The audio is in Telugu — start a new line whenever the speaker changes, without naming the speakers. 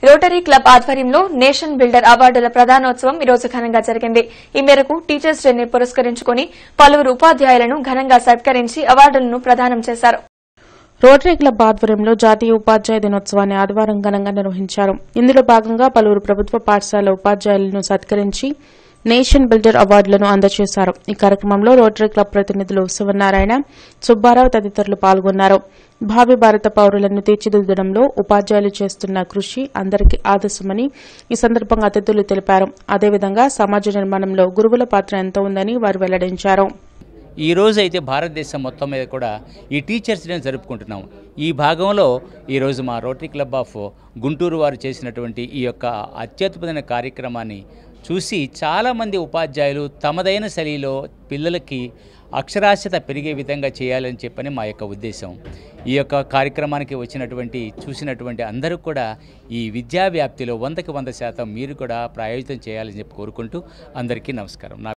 రోటరీ క్లబ్ ఆధ్వర్యంలో నేషన్ బిల్డర్ అవార్డుల ప్రదానోత్సవం ఈ రోజు ఘనంగా జరిగింది ఈ మేరకు టీచర్స్ డేని పురస్కరించుకుని పలువురు ఉపాధ్యాయులను ఘనంగా సత్కరించి అవార్డులను ప్రదానం చేశారు
రోటరీ క్లబ్ ఆధ్వర్యంలో జాతీయ ఉపాధ్యాయ దినోత్సవాన్ని ఆదివారం ఘనంగా నిర్వహించారు ఇందులో భాగంగా పలువురు ప్రభుత్వ పాఠశాల ఉపాధ్యాయులను సత్కరించి నేషన్ బిల్డర్ అవార్డులను అందజేశారు ఈ కార్యక్రమంలో రోటరీ క్లబ్ ప్రతినిధులు శివనారాయణ సుబ్బారావు తదితరులు పాల్గొన్నారు భావి భారత పౌరులను తీర్చిదిద్దడంలో ఉపాధ్యాయులు చేస్తున్న కృషి అందరికీ ఆదర్శమని ఈ సందర్భంగా అతిథులు తెలిపారు అదేవిధంగా సమాజ నిర్మాణంలో గురువుల పాత్ర ఎంతో ఉందని వారు వెల్లడించారు
ఈ రోజు అయితే భారతదేశం మొత్తం మీద కూడా ఈ టీచర్స్ డే జరుపుకుంటున్నాం ఈ భాగంలో ఈరోజు మా రోటరీ క్లబ్ ఆఫ్ గుంటూరు వారు చేసినటువంటి ఈ యొక్క అత్యద్భుతమైన కార్యక్రమాన్ని చూసి చాలామంది ఉపాధ్యాయులు తమదైన శైలిలో పిల్లలకి అక్షరాస్యత పెరిగే విధంగా చేయాలని చెప్పని మా యొక్క ఉద్దేశం ఈ యొక్క కార్యక్రమానికి వచ్చినటువంటి చూసినటువంటి అందరూ కూడా ఈ విద్యా వ్యాప్తిలో వందకి వంద శాతం మీరు కూడా ప్రాయోజితం చేయాలని చెప్పి కోరుకుంటూ అందరికీ నమస్కారం నా